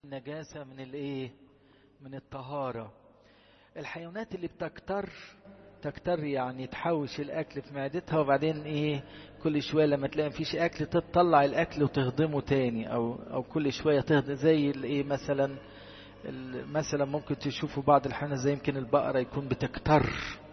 النجاسة من الايه من الطهارة الحيوانات اللي بتكتر تكتر يعني تحوش الاكل في معدتها وبعدين ايه كل شويه لما تلاقي مفيش اكل تطلع الاكل وتهضمه تاني او او كل شويه تهضم زي الايه مثلا مثلا ممكن تشوفوا بعض الحيوانات زي يمكن البقره يكون بتكتر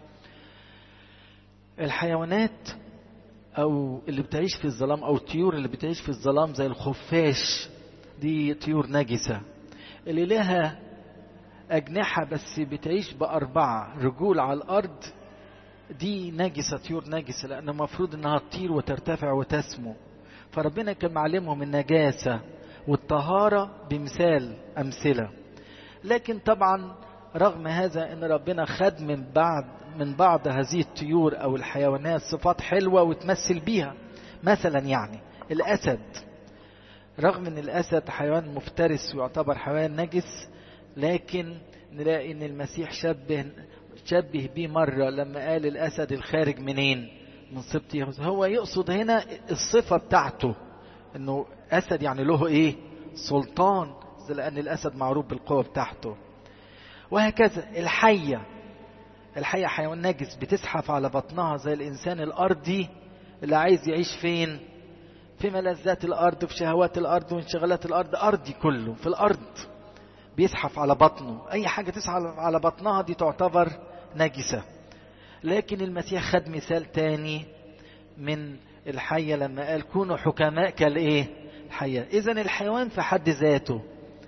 الحيوانات او اللي بتعيش في الظلام او الطيور اللي بتعيش في الظلام زي الخفاش دي طيور نجسه اللي لها أجنحة بس بتعيش بأربعة رجول على الأرض دي نجسة طيور نجسة لأن المفروض إنها تطير وترتفع وتسمو فربنا كان معلمهم النجاسة والطهارة بمثال أمثلة لكن طبعا رغم هذا إن ربنا خد من بعض من بعض هذه الطيور أو الحيوانات صفات حلوة وتمثل بيها مثلا يعني الأسد رغم ان الاسد حيوان مفترس ويعتبر حيوان نجس لكن نلاقي ان المسيح شبه شبه بيه مرة لما قال الاسد الخارج منين من سبط يهوذا هو يقصد هنا الصفة بتاعته انه اسد يعني له ايه سلطان لان الاسد معروف بالقوة بتاعته وهكذا الحية الحية حيوان نجس بتزحف على بطنها زي الانسان الارضي اللي عايز يعيش فين في ملذات الارض في شهوات الارض وانشغالات الارض ارضي كله في الارض بيزحف على بطنه اي حاجه تزحف على بطنها دي تعتبر نجسه لكن المسيح خد مثال تاني من الحيه لما قال كونوا حكماء كالايه الحيه اذا الحيوان في حد ذاته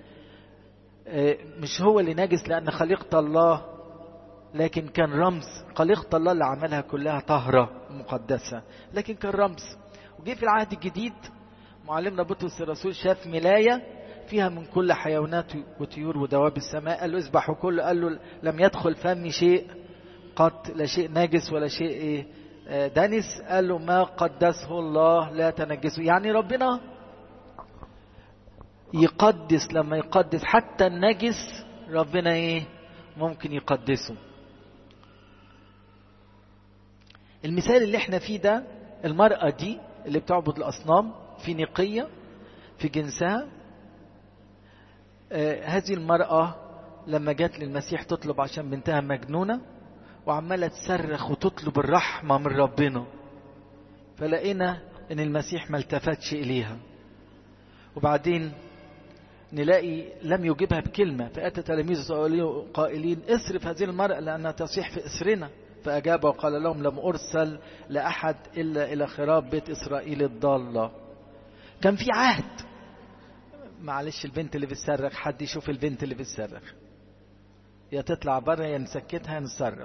مش هو اللي نجس لان خليقه الله لكن كان رمز خليقه الله اللي عملها كلها طهره مقدسه لكن كان رمز وجي في العهد الجديد معلمنا بطرس الرسول شاف ملاية فيها من كل حيوانات وطيور ودواب السماء قال له اذبحوا كله قال له لم يدخل فمي شيء قط لا شيء ناجس ولا شيء ايه دنس قال له ما قدسه الله لا تنجسه يعني ربنا يقدس لما يقدس حتى النجس ربنا ايه ممكن يقدسه المثال اللي احنا فيه ده المرأة دي اللي بتعبد الأصنام في نقية في جنسها آه هذه المرأة لما جت للمسيح تطلب عشان بنتها مجنونة وعمالة تصرخ وتطلب الرحمة من ربنا فلقينا ان المسيح ما التفتش اليها وبعدين نلاقي لم يجبها بكلمة فأتى تلاميذه قائلين اصرف هذه المرأة لأنها تصيح في إسرنا فأجاب وقال لهم لم أرسل لأحد إلا إلى خراب بيت إسرائيل الضالة كان في عهد معلش البنت اللي بتصرخ حد يشوف البنت اللي بتصرخ يا تطلع بره يا نسكتها يا نتصرف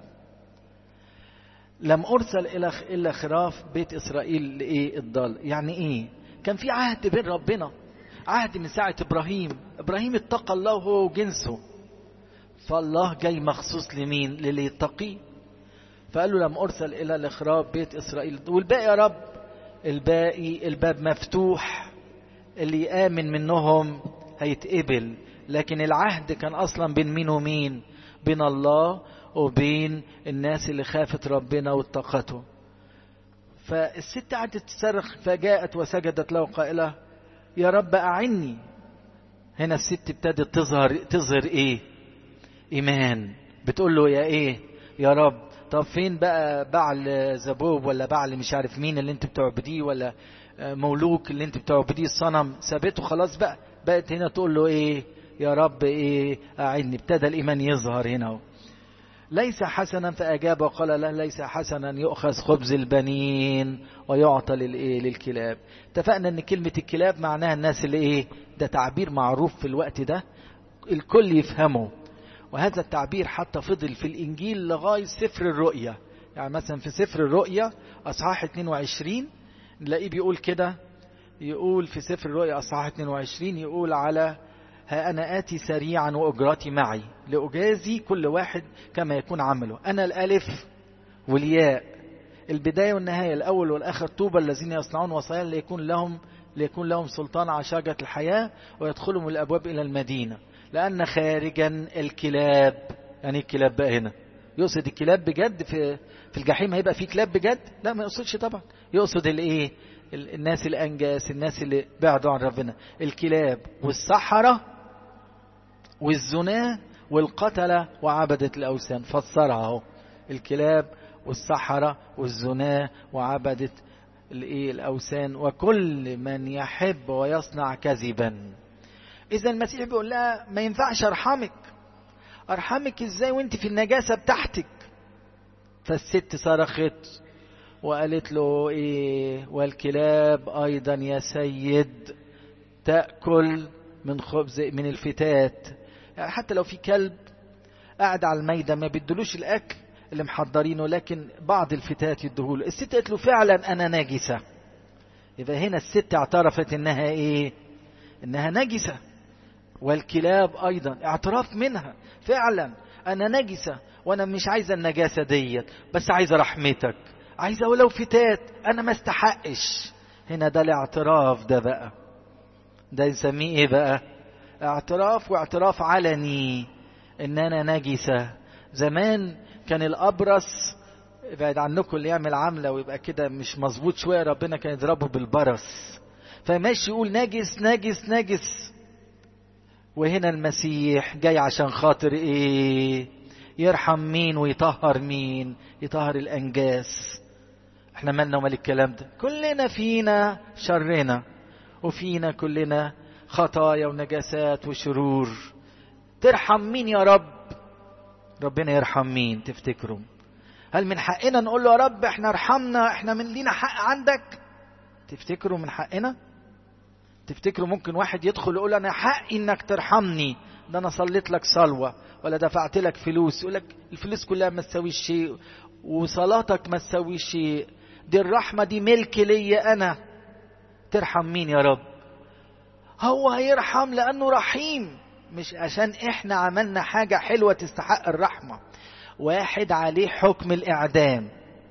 لم أرسل إلى إلا خراف بيت إسرائيل لإيه الضال يعني إيه كان في عهد بين ربنا عهد من ساعة إبراهيم إبراهيم اتقى الله هو وجنسه فالله جاي مخصوص لمين للي يتقيه فقال له لم أرسل إلى لخراب بيت إسرائيل والباقي يا رب الباقي الباب مفتوح اللي يآمن منهم هيتقبل لكن العهد كان أصلا بين مين ومين بين الله وبين الناس اللي خافت ربنا واتقته فالست قعدت تصرخ فجاءت وسجدت له قائلة يا رب أعني هنا الست ابتدت تظهر تظهر ايه ايمان بتقول له يا ايه يا رب طب فين بقى بعل زبوب ولا بعل مش عارف مين اللي انت بتعبديه ولا مولوك اللي انت بتعبديه الصنم سابته خلاص بقى بقت هنا تقول له ايه يا رب ايه اعني ابتدى الايمان يظهر هنا ليس حسنا فاجاب وقال لا ليس حسنا يؤخذ خبز البنين ويعطى للايه للكلاب اتفقنا ان كلمه الكلاب معناها الناس اللي ايه ده تعبير معروف في الوقت ده الكل يفهمه وهذا التعبير حتى فضل في الإنجيل لغاية سفر الرؤيا يعني مثلا في سفر الرؤيا أصحاح 22 نلاقيه بيقول كده يقول في سفر الرؤيا أصحاح 22 يقول على ها أنا آتي سريعا وأجراتي معي لأجازي كل واحد كما يكون عمله أنا الألف والياء البداية والنهاية الأول والآخر طوبى الذين يصنعون وصايا ليكون لهم ليكون لهم سلطان على شجرة الحياة ويدخلوا من الأبواب إلى المدينة لأن خارجا الكلاب يعني الكلاب بقى هنا يقصد الكلاب بجد في في الجحيم هيبقى في كلاب بجد لا ما يقصدش طبعا يقصد الايه الناس الانجاس الناس اللي بعدوا عن ربنا الكلاب والسحرة والزناه والقتلة وعبدة الأوثان فسرها اهو الكلاب والسحرة والزناه وعبدة الايه الاوثان وكل من يحب ويصنع كذبا اذا المسيح بيقول لها ما ينفعش ارحمك ارحمك ازاي وانت في النجاسه بتاعتك فالست صرخت وقالت له ايه والكلاب ايضا يا سيد تاكل من خبز من الفتات يعني حتى لو في كلب قاعد على الميدة ما بيدلوش الاكل اللي محضرينه لكن بعض الفتات يدهوله الست قالت له فعلا انا ناجسة يبقى هنا الست اعترفت انها ايه انها نجسة والكلاب ايضا اعتراف منها فعلا انا نجسة وانا مش عايزة النجاسة ديت بس عايزة رحمتك عايزة ولو فتات انا ما استحقش هنا ده الاعتراف ده بقى ده نسميه ايه بقى اعتراف واعتراف علني ان انا نجسة زمان كان الابرص ابعد عنكم اللي يعمل عمله ويبقى كده مش مظبوط شويه ربنا كان يضربه بالبرص فماشي يقول نجس نجس نجس وهنا المسيح جاي عشان خاطر ايه يرحم مين ويطهر مين يطهر الانجاس احنا مالنا ومال الكلام ده كلنا فينا شرنا وفينا كلنا خطايا ونجاسات وشرور ترحم مين يا رب ربنا يرحم مين تفتكروا هل من حقنا نقول له يا رب احنا ارحمنا احنا من لينا حق عندك تفتكروا من حقنا تفتكروا ممكن واحد يدخل يقول انا حقي انك ترحمني ده انا صليت لك صلوة ولا دفعت لك فلوس يقول لك الفلوس كلها ما تسويش شيء وصلاتك ما تسويش شيء دي الرحمة دي ملك ليا انا ترحم مين يا رب هو هيرحم لانه رحيم مش عشان احنا عملنا حاجة حلوة تستحق الرحمة واحد عليه حكم الاعدام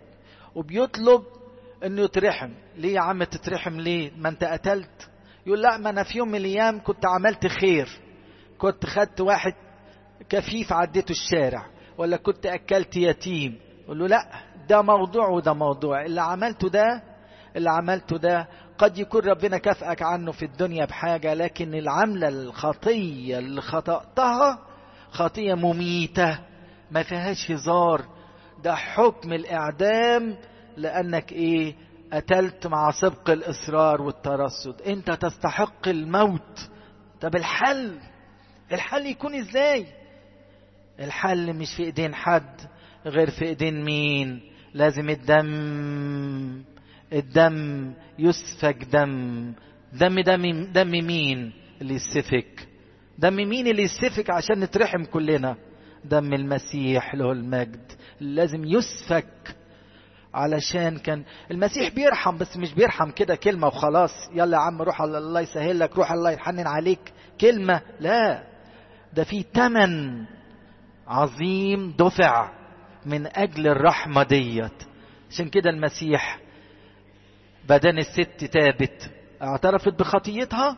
وبيطلب انه يترحم ليه يا عم تترحم ليه ما انت قتلت يقول لا ما انا في يوم من الايام كنت عملت خير كنت خدت واحد كفيف عديته الشارع ولا كنت اكلت يتيم يقول له لا ده موضوع وده موضوع اللي عملته ده اللي عملته ده قد يكون ربنا كافئك عنه في الدنيا بحاجة لكن العملة الخطية اللي خطأتها خطية مميتة ما فيهاش هزار ده حكم الإعدام لأنك إيه قتلت مع سبق الإصرار والترصد أنت تستحق الموت طب الحل الحل يكون إزاي الحل مش في إيدين حد غير في إيدين مين لازم الدم الدم يسفك دم دم دم دم مين اللي يسفك دم مين اللي يسفك عشان نترحم كلنا دم المسيح له المجد لازم يسفك علشان كان المسيح بيرحم بس مش بيرحم كده كلمة وخلاص يلا يا عم روح الله يسهل لك روح الله يحنن عليك كلمة لا ده في تمن عظيم دفع من أجل الرحمة ديت عشان كده المسيح بدن الست تابت اعترفت بخطيتها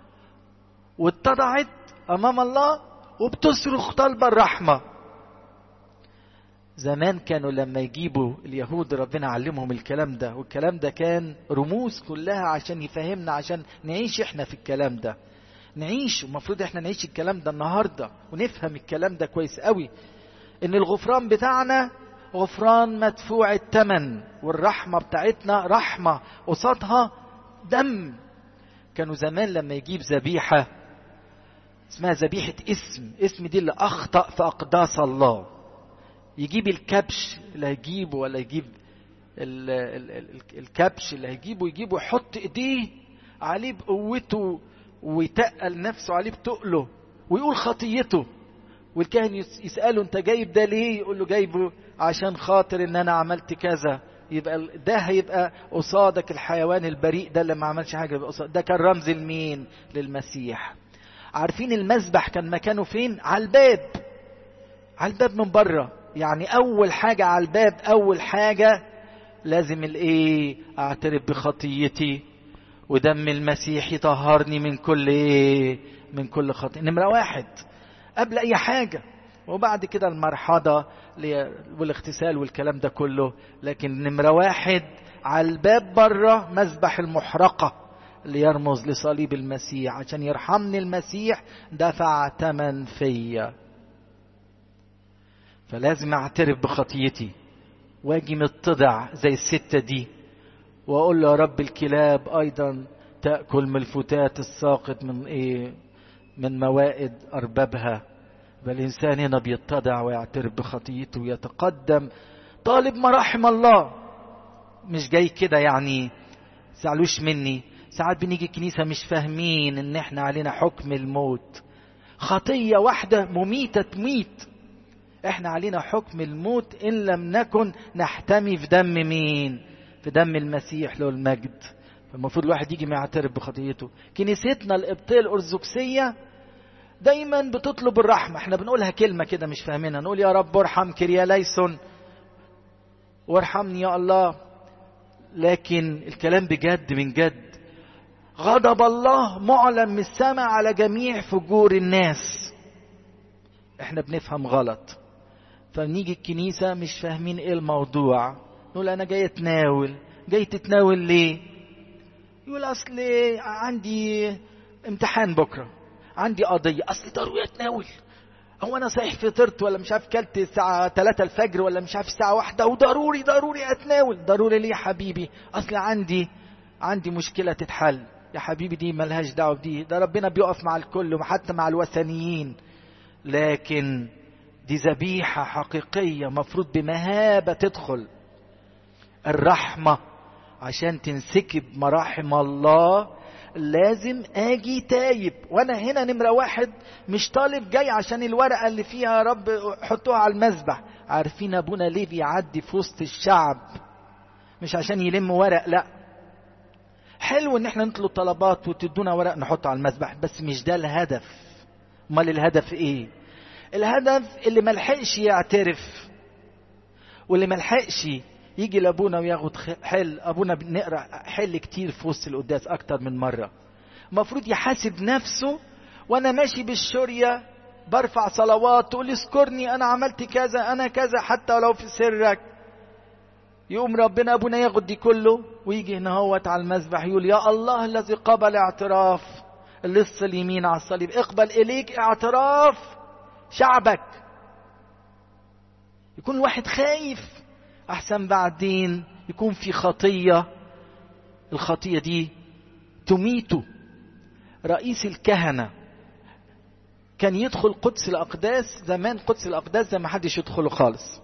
واتضعت امام الله وبتصرخ طالبه الرحمه زمان كانوا لما يجيبوا اليهود ربنا علمهم الكلام ده والكلام ده كان رموز كلها عشان يفهمنا عشان نعيش احنا في الكلام ده نعيش المفروض احنا نعيش الكلام ده النهارده ونفهم الكلام ده كويس قوي ان الغفران بتاعنا غفران مدفوع الثمن والرحمة بتاعتنا رحمة قصادها دم كانوا زمان لما يجيب ذبيحة اسمها ذبيحة اسم اسم دي اللي أخطأ في أقداس الله يجيب الكبش اللي هيجيبه ولا يجيب ال ال ال الكبش اللي هيجيبه يجيبه يحط ايديه عليه بقوته ويتقل نفسه عليه بتقله ويقول خطيته والكاهن يسأله انت جايب ده ليه يقول له جايبه عشان خاطر ان انا عملت كذا يبقى ده هيبقى قصادك الحيوان البريء ده اللي ما عملش حاجه ده كان رمز لمين للمسيح عارفين المذبح كان مكانه فين على الباب على الباب من بره يعني اول حاجه على الباب اول حاجه لازم الايه اعترف بخطيتي ودم المسيح يطهرني من كل ايه من كل خطيئه نمره واحد قبل اي حاجه وبعد كده المرحضة والاغتسال والكلام ده كله لكن نمرة واحد على الباب بره مذبح المحرقة ليرمز لصليب المسيح عشان يرحمني المسيح دفع ثمن فيا فلازم اعترف بخطيتي واجي متضع زي الستة دي واقول له يا رب الكلاب ايضا تأكل من الفتات الساقط من ايه من موائد اربابها فالانسان هنا بيتضع ويعترف بخطيته ويتقدم طالب مراحم الله مش جاي كده يعني زعلوش مني ساعات بنيجي الكنيسة مش فاهمين ان احنا علينا حكم الموت خطية واحدة مميتة تميت احنا علينا حكم الموت ان لم نكن نحتمي في دم مين في دم المسيح له المجد فالمفروض الواحد يجي ما يعترف بخطيته كنيستنا القبطية الأرثوذكسية دايما بتطلب الرحمة احنا بنقولها كلمة كده مش فاهمينها نقول يا رب ارحم كريا ليسون وارحمني يا الله لكن الكلام بجد من جد غضب الله معلن من السماء على جميع فجور الناس احنا بنفهم غلط فنيجي الكنيسة مش فاهمين ايه الموضوع نقول انا جاي اتناول جاي تتناول ليه يقول اصل عندي امتحان بكرة عندي قضية اصل ضروري اتناول هو انا صحيح فطرت ولا مش عارف كلت الساعة 3 الفجر ولا مش عارف الساعة واحدة وضروري ضروري اتناول ضروري ليه يا حبيبي اصل عندي عندي مشكلة تتحل يا حبيبي دي ملهاش دعوة بدي ده ربنا بيقف مع الكل وحتى مع الوثنيين لكن دي ذبيحة حقيقية مفروض بمهابة تدخل الرحمة عشان تنسكب مراحم الله لازم اجي تايب وانا هنا نمرة واحد مش طالب جاي عشان الورقة اللي فيها يا رب حطوها على المذبح عارفين ابونا ليه بيعدي في وسط الشعب مش عشان يلم ورق لا حلو ان احنا نطلب طلبات وتدونا ورق نحطه على المذبح بس مش ده الهدف امال الهدف ايه الهدف اللي ملحقش يعترف واللي ملحقش يجي لابونا وياخد حل ابونا بنقرا حل كتير في وسط القداس اكتر من مره المفروض يحاسب نفسه وانا ماشي بالشوريه برفع صلوات تقول اذكرني انا عملت كذا انا كذا حتى ولو في سرك يقوم ربنا ابونا ياخد دي كله ويجي هنا هوت على المذبح يقول يا الله الذي قبل اعتراف اللص اليمين على الصليب اقبل اليك اعتراف شعبك يكون الواحد خايف احسن بعدين يكون في خطيه الخطيه دي تميته رئيس الكهنه كان يدخل قدس الاقداس زمان قدس الاقداس زي ما حدش يدخله خالص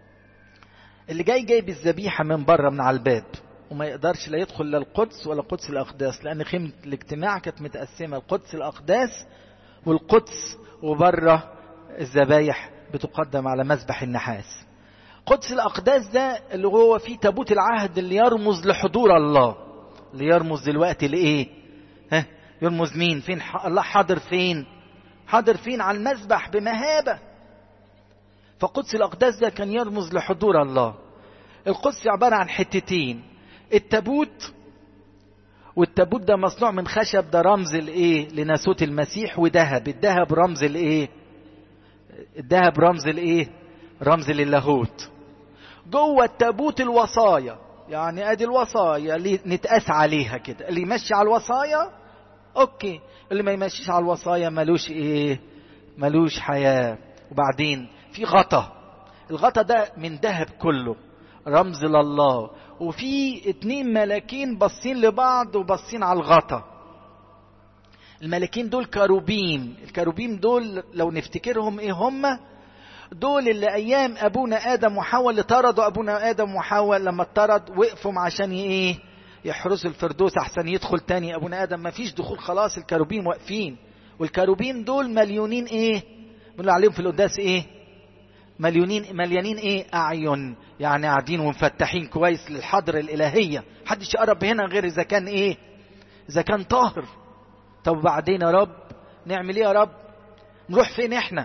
اللي جاي جايب الذبيحه من بره من على الباب وما يقدرش لا يدخل لا القدس ولا قدس الاقداس لان خيمه الاجتماع كانت متقسمه القدس الاقداس والقدس وبره الذبايح بتقدم على مذبح النحاس قدس الأقداس ده اللي هو فيه تابوت العهد اللي يرمز لحضور الله اللي يرمز دلوقتي لإيه ها يرمز مين فين الله حاضر فين حاضر فين على المذبح بمهابة فقدس الأقداس ده كان يرمز لحضور الله القدس عبارة عن حتتين التابوت والتابوت ده مصنوع من خشب ده رمز الايه لناسوت المسيح وذهب الذهب رمز الايه الذهب رمز الايه رمز للاهوت جوه التابوت الوصايا يعني ادي الوصايا اللي نتقاس عليها كده اللي يمشي على الوصايا اوكي اللي ما يمشيش على الوصايا ملوش ايه ملوش حياه وبعدين في غطا الغطا ده من ذهب كله رمز لله وفي اتنين ملاكين باصين لبعض وباصين على الغطا الملاكين دول كروبيم الكروبيم دول لو نفتكرهم ايه هم دول اللي ايام ابونا ادم وحواء اللي طردوا ابونا ادم وحواء لما اتطرد وقفوا عشان ايه يحرسوا الفردوس احسن يدخل تاني ابونا ادم ما فيش دخول خلاص الكروبيم واقفين والكروبيم دول مليونين ايه بنقول عليهم في القداس ايه مليونين مليانين ايه اعين يعني قاعدين ومفتحين كويس للحضره الالهيه محدش يقرب هنا غير اذا كان ايه اذا كان طاهر طب وبعدين يا رب نعمل ايه يا رب نروح فين احنا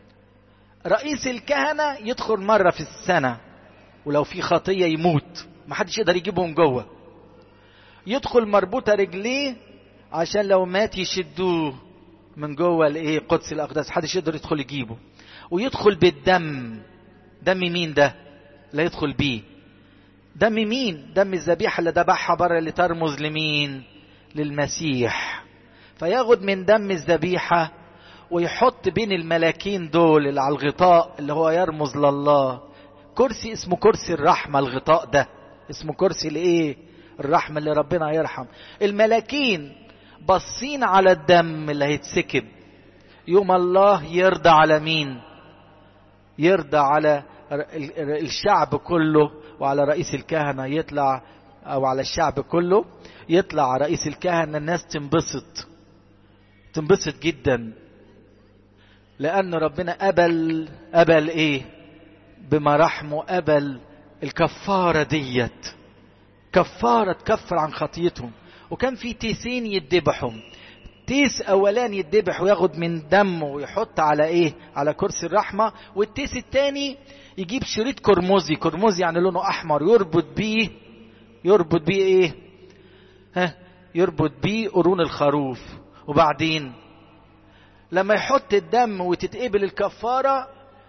رئيس الكهنة يدخل مرة في السنة ولو في خطية يموت محدش يقدر يجيبهم جوه يدخل مربوطة رجليه عشان لو مات يشدوه من جوه الايه قدس الاقداس محدش يقدر يدخل يجيبه ويدخل بالدم دم مين ده لا يدخل بيه دم مين دم الذبيحة اللي ذبحها بره اللي ترمز لمين للمسيح فياخد من دم الذبيحة ويحط بين الملاكين دول اللي على الغطاء اللي هو يرمز لله كرسي اسمه كرسي الرحمة الغطاء ده اسمه كرسي الايه الرحمة اللي ربنا يرحم الملاكين باصين على الدم اللي هيتسكب يوم الله يرضى على مين يرضى على الشعب كله وعلى رئيس الكهنة يطلع أو على الشعب كله يطلع رئيس الكهنة الناس تنبسط تنبسط جدا لأن ربنا قبل قبل إيه بمراحمه قبل الكفارة ديت كفارة تكفر عن خطيتهم وكان في تيسين يدبحوا تيس اولاني يدبح وياخد من دمه ويحط على ايه على كرسي الرحمة والتيس التاني يجيب شريط كرمزي كرمزي يعني لونه احمر يربط بيه يربط بيه ايه ها يربط بيه قرون الخروف وبعدين لما يحط الدم وتتقبل الكفارة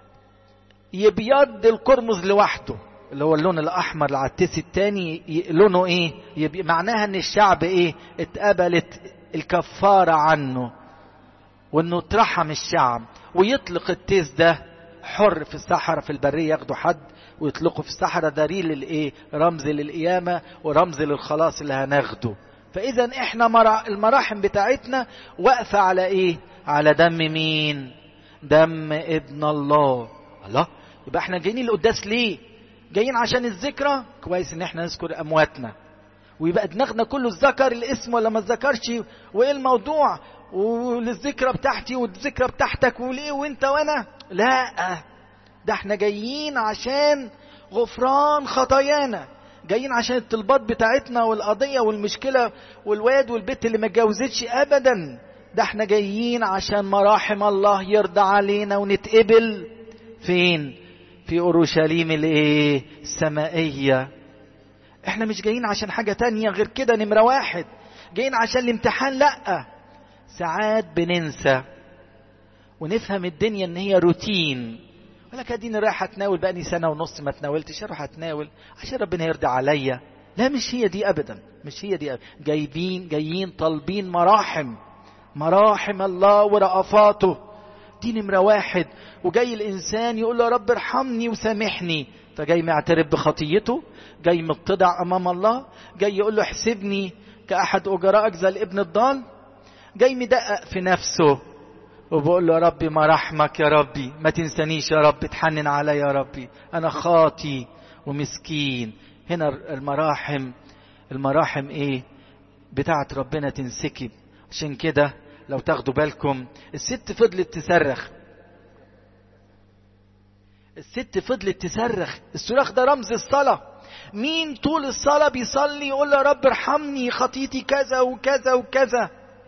يبيض القرمز لوحده اللي هو اللون الاحمر اللي على التيس التاني لونه ايه يبقى معناها ان الشعب ايه اتقبلت الكفارة عنه وانه اترحم الشعب ويطلق التيس ده حر في الصحراء في البرية ياخدوا حد ويطلقوا في الصحراء دليل للايه رمز للقيامة ورمز للخلاص اللي هناخده فاذا احنا المراحم بتاعتنا واقفة على ايه على دم مين دم ابن الله الله يبقى احنا جايين القداس ليه جايين عشان الذكرى كويس ان احنا نذكر امواتنا ويبقى دماغنا كله اتذكر الاسم ولا ما اتذكرش وايه الموضوع والذكرى بتاعتي والذكرى بتاعتك وليه وانت وانا لا ده احنا جايين عشان غفران خطايانا جايين عشان الطلبات بتاعتنا والقضيه والمشكله والواد والبت اللي ما اتجوزتش ابدا ده احنا جايين عشان مراحم الله يرضى علينا ونتقبل فين في اورشليم الايه السمائيه احنا مش جايين عشان حاجه تانية غير كده نمره واحد جايين عشان الامتحان لا ساعات بننسى ونفهم الدنيا ان هي روتين ولك اديني رايح اتناول بقالي سنه ونص ما تناولتش اروح اتناول عشان ربنا يرضى عليا لا مش هي دي ابدا مش هي دي أبداً. جايبين جايين طالبين مراحم مراحم الله ورأفاته دي نمرة واحد وجاي الإنسان يقول له يا رب ارحمني وسامحني فجاي معترف بخطيته جاي متضع أمام الله جاي يقول له احسبني كأحد أجرائك زي الابن الضال جاي مدقق في نفسه وبقول له يا ربي مراحمك يا ربي ما تنسانيش يا رب تحنن عليا يا ربي أنا خاطي ومسكين هنا المراحم المراحم ايه بتاعت ربنا تنسكب عشان كده لو تاخدوا بالكم الست فضلت تصرخ الست فضلت تصرخ الصراخ ده رمز الصلاة مين طول الصلاة بيصلي يقول له يا رب ارحمني خطيتي كذا وكذا وكذا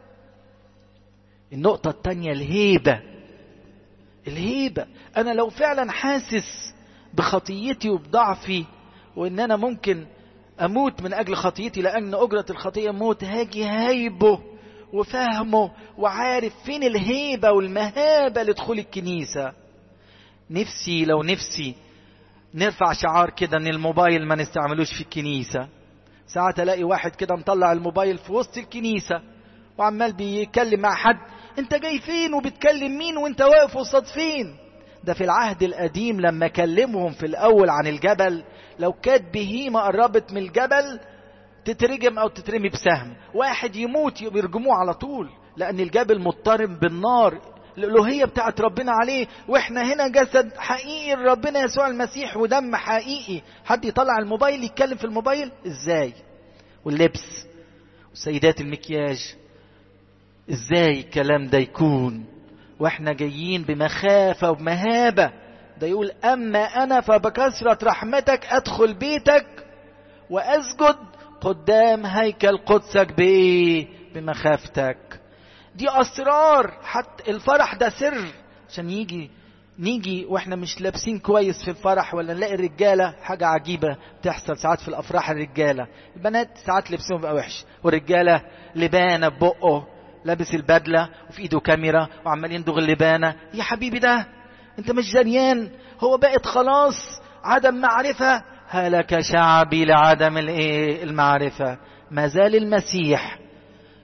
النقطة التانية الهيبة الهيبة أنا لو فعلا حاسس بخطيتي وبضعفي وإن أنا ممكن أموت من أجل خطيتي لأن أجرة الخطية موت هاجي هايبه وفاهمه وعارف فين الهيبة والمهابة لدخول الكنيسة نفسي لو نفسي نرفع شعار كده ان الموبايل ما نستعملوش في الكنيسة ساعات الاقي واحد كده مطلع الموبايل في وسط الكنيسة وعمال بيتكلم مع حد انت جاي فين وبتكلم مين وانت واقف قصاد فين ده في العهد القديم لما كلمهم في الاول عن الجبل لو كانت بهيمة قربت من الجبل تترجم او تترمي بسهم واحد يموت يرجموه على طول لان الجبل مضطرب بالنار الالوهيه بتاعت ربنا عليه واحنا هنا جسد حقيقي ربنا يسوع المسيح ودم حقيقي حد يطلع الموبايل يتكلم في الموبايل ازاي واللبس وسيدات المكياج ازاي الكلام ده يكون واحنا جايين بمخافه وبمهابه ده يقول اما انا فبكثره رحمتك ادخل بيتك واسجد قدام هيكل قدسك بايه بمخافتك دي اسرار حتى الفرح ده سر عشان يجي نيجي واحنا مش لابسين كويس في الفرح ولا نلاقي الرجاله حاجه عجيبه تحصل ساعات في الافراح الرجاله البنات ساعات لبسهم بقى وحش والرجاله لبانه ببقه لابس البدله وفي ايده كاميرا وعمال يندغ اللبانه يا حبيبي ده انت مش زريان هو بقت خلاص عدم معرفه هلك شعبي لعدم الايه المعرفه ما زال المسيح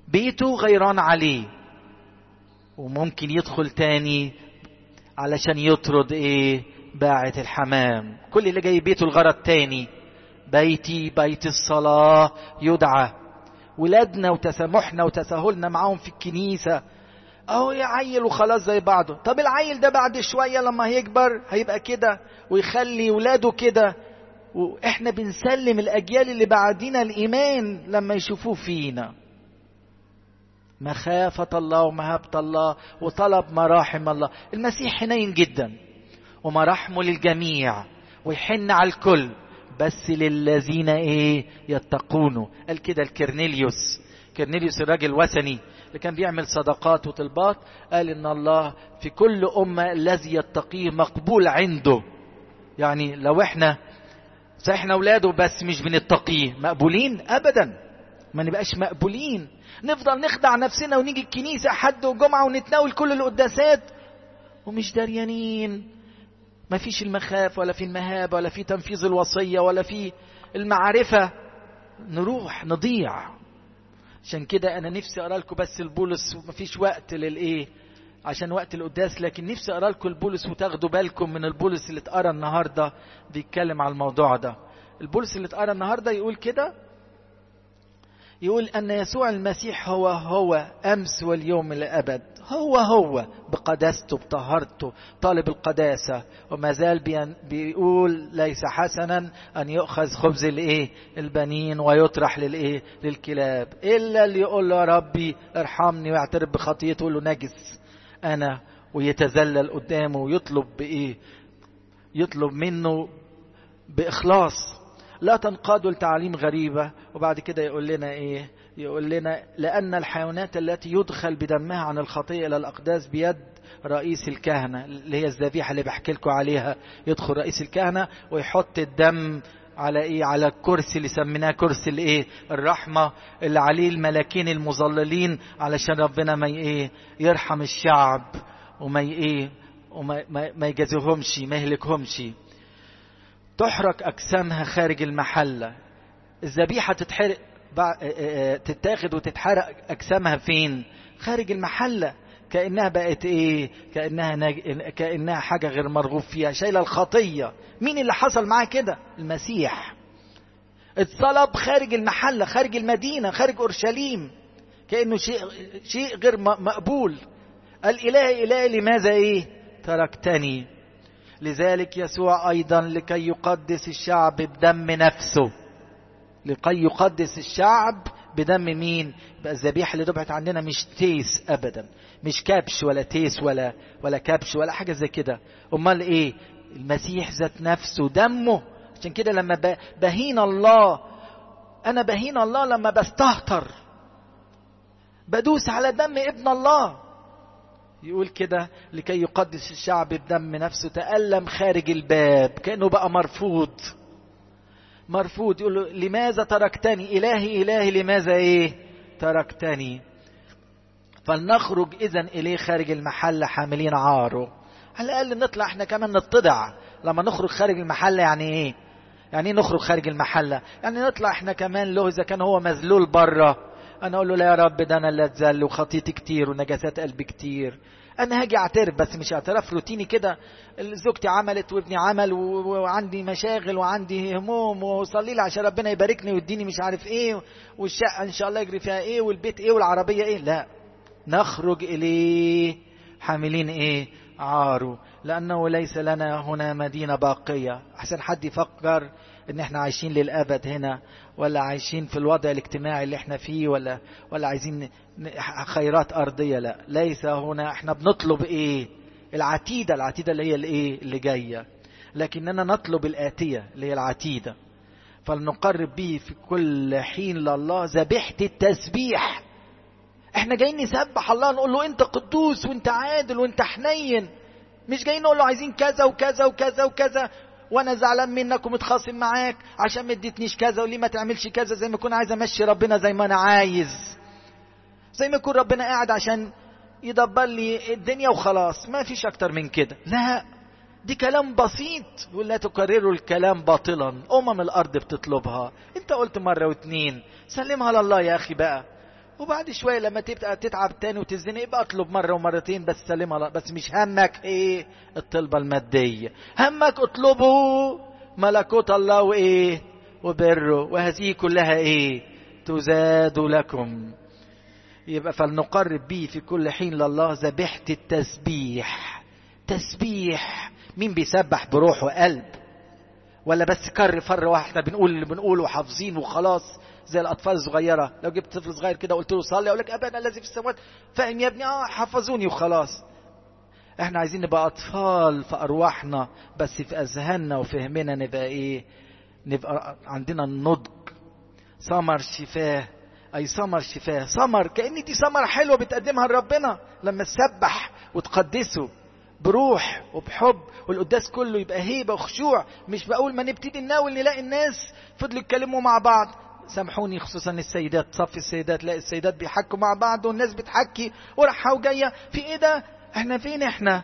بيته غيران عليه وممكن يدخل تاني علشان يطرد ايه باعة الحمام كل اللي جاي بيته الغرض تاني بيتي بيت الصلاة يدعى ولادنا وتسامحنا وتساهلنا معاهم في الكنيسة اهو يعيل وخلاص زي بعضه طب العيل ده بعد شوية لما هيكبر هيبقى كده ويخلي ولاده كده واحنا بنسلم الاجيال اللي بعدينا الايمان لما يشوفوه فينا مخافة الله ومهابة الله وطلب مراحم الله المسيح حنين جدا ومراحمه للجميع ويحن على الكل بس للذين ايه يتقونه قال كده الكرنيليوس كرنيليوس الراجل الوثني اللي كان بيعمل صدقات وطلبات قال ان الله في كل امه الذي يتقيه مقبول عنده يعني لو احنا احنا اولاده بس مش بنتقيه مقبولين ابدا ما نبقاش مقبولين نفضل نخدع نفسنا ونيجي الكنيسه حد وجمعه ونتناول كل القداسات ومش دريانين ما فيش المخافة ولا في المهابة ولا في تنفيذ الوصية ولا في المعرفة نروح نضيع عشان كده أنا نفسي أقرأ لكم بس البولس وما فيش وقت للإيه عشان وقت القداس لكن نفسي أقرأ لكم البولس وتاخدوا بالكم من البولس اللي اتقرا النهاردة بيتكلم على الموضوع ده البولس اللي اتقرا النهاردة يقول كده يقول أن يسوع المسيح هو هو أمس واليوم الأبد هو هو بقداسته بطهارته طالب القداسة وما زال بيقول ليس حسنا أن يؤخذ خبز الإيه البنين ويطرح للإيه للكلاب إلا اللي يقول له يا ربي ارحمني ويعترف بخطيته يقول له نجس أنا ويتذلل قدامه ويطلب بإيه يطلب منه بإخلاص لا تنقادوا لتعاليم غريبة وبعد كده يقول لنا ايه يقول لنا لأن الحيوانات التي يدخل بدمها عن الخطية إلى الأقداس بيد رئيس الكهنة اللي هي الذبيحة اللي بحكي لكم عليها يدخل رئيس الكهنة ويحط الدم على ايه على الكرسي اللي سميناه كرسي الايه الرحمه اللي عليه الملاكين المظللين علشان ربنا ما ايه يرحم الشعب وما ايه وما ما, ما يجازيهمش ما يهلكهمش تحرق أجسامها خارج المحلة الذبيحة تتحرق تتاخد وتتحرق أجسامها فين خارج المحلة كأنها بقت إيه كأنها, نج... كأنها حاجة غير مرغوب فيها شايلة الخطية مين اللي حصل معاه كده المسيح اتصلب خارج المحلة خارج المدينة خارج أورشليم كأنه شيء شيء غير مقبول الإله إله لماذا إيه تركتني لذلك يسوع ايضا لكي يقدس الشعب بدم نفسه لكي يقدس الشعب بدم مين بقى الذبيحه اللي ذبحت عندنا مش تيس ابدا مش كبش ولا تيس ولا ولا كبش ولا حاجه زي كده امال ايه المسيح ذات نفسه دمه عشان كده لما بهين الله انا بهين الله لما بستهتر بدوس على دم ابن الله يقول كده لكي يقدس الشعب بدم نفسه تألم خارج الباب كأنه بقى مرفوض مرفوض يقول له لماذا تركتني إلهي إلهي لماذا إيه تركتني فلنخرج إذا إليه خارج المحل حاملين عاره على الأقل نطلع احنا كمان نتضع لما نخرج خارج المحل يعني إيه يعني ايه نخرج خارج المحلة يعني نطلع احنا كمان له إذا كان هو مذلول بره انا اقول له لا يا رب ده انا اللي اتذل وخطيتي كتير ونجاسات قلبي كتير انا هاجي اعترف بس مش اعتراف روتيني كده زوجتي عملت وابني عمل وعندي مشاغل وعندي هموم وصلي لي عشان ربنا يباركني ويديني مش عارف ايه والشقه ان شاء الله يجري فيها ايه والبيت ايه والعربيه ايه لا نخرج اليه حاملين ايه عاره لانه ليس لنا هنا مدينه باقيه احسن حد يفكر ان احنا عايشين للابد هنا ولا عايشين في الوضع الاجتماعي اللي احنا فيه ولا ولا عايزين خيرات ارضيه لا ليس هنا احنا بنطلب ايه العتيده العتيده اللي هي الايه اللي جايه لكننا نطلب الاتيه اللي هي العتيده فلنقرب به في كل حين لله ذبيحه التسبيح احنا جايين نسبح الله نقول له انت قدوس وانت عادل وانت حنين مش جايين نقول له عايزين كذا وكذا وكذا وكذا وانا زعلان منك ومتخاصم معاك عشان ما اديتنيش كذا وليه ما تعملش كذا زي ما اكون عايز امشي ربنا زي ما انا عايز زي ما يكون ربنا قاعد عشان يدبر لي الدنيا وخلاص ما فيش اكتر من كده لا دي كلام بسيط يقول لا تكرروا الكلام باطلا امم الارض بتطلبها انت قلت مره واتنين سلمها لله يا اخي بقى وبعد شويه لما تبقى تتعب تاني وتزنق يبقى اطلب مره ومرتين بس سلمها بس مش همك ايه الطلبه الماديه همك اطلبه ملكوت الله وايه وبره وهذه كلها ايه تزاد لكم يبقى فلنقرب به في كل حين لله ذبيحه التسبيح تسبيح مين بيسبح بروح وقلب ولا بس كر فر واحده بنقول اللي بنقوله وحافظين وخلاص زي الاطفال الصغيره لو جبت طفل صغير كده وقلت له صلي يقول لك ابانا الذي في السماوات فاهم يا ابني اه حفظوني وخلاص احنا عايزين نبقى اطفال في ارواحنا بس في اذهاننا وفهمنا نبقى ايه نبقى عندنا النضج ثمر شفاه اي ثمر شفاه ثمر كان دي ثمره حلوه بتقدمها لربنا لما تسبح وتقدسه بروح وبحب والقداس كله يبقى هيبه وخشوع مش بقول ما نبتدي نناول نلاقي الناس فضلوا يتكلموا مع بعض سامحوني خصوصا السيدات صف السيدات لا السيدات بيحكوا مع بعض والناس بتحكي وراحه وجايه في ايه ده احنا فين احنا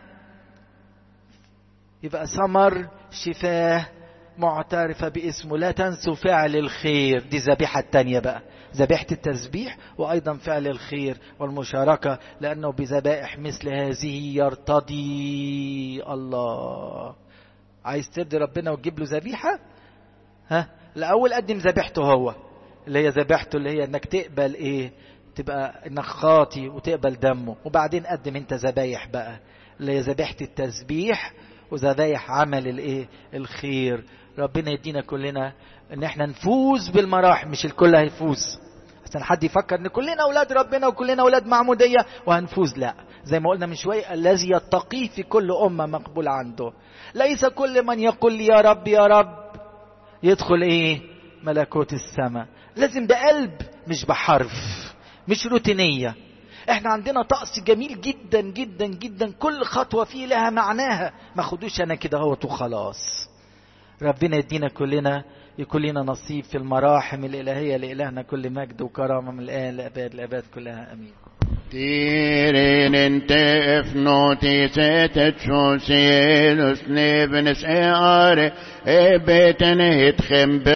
يبقى ثمر شفاه معترفة باسمه لا تنسوا فعل الخير دي ذبيحة التانية بقى ذبيحة التسبيح وأيضا فعل الخير والمشاركة لأنه بذبائح مثل هذه يرتضي الله عايز ترضي ربنا وتجيب له ذبيحة ها الأول قدم ذبيحته هو اللي هي ذبيحته اللي هي انك تقبل ايه تبقى انك خاطي وتقبل دمه وبعدين قدم انت ذبايح بقى اللي هي ذبيحة التسبيح وذبايح عمل الايه الخير ربنا يدينا كلنا ان احنا نفوز بالمراحل مش الكل هيفوز عشان حد يفكر ان كلنا اولاد ربنا وكلنا اولاد معموديه وهنفوز لا زي ما قلنا من شويه الذي يتقيه في كل امه مقبول عنده ليس كل من يقول لي يا رب يا رب يدخل ايه ملكوت السماء لازم ده قلب مش بحرف مش روتينيه احنا عندنا طقس جميل جدا جدا جدا كل خطوه فيه لها معناها ما خدوش انا كده اهوت وخلاص ربنا يدينا كلنا يكون لنا نصيب في المراحم الالهيه لالهنا كل مجد وكرامه من الان لاباد الاباد كلها امين Tirin inte fnåtisetet så ser oss levens är, är beten het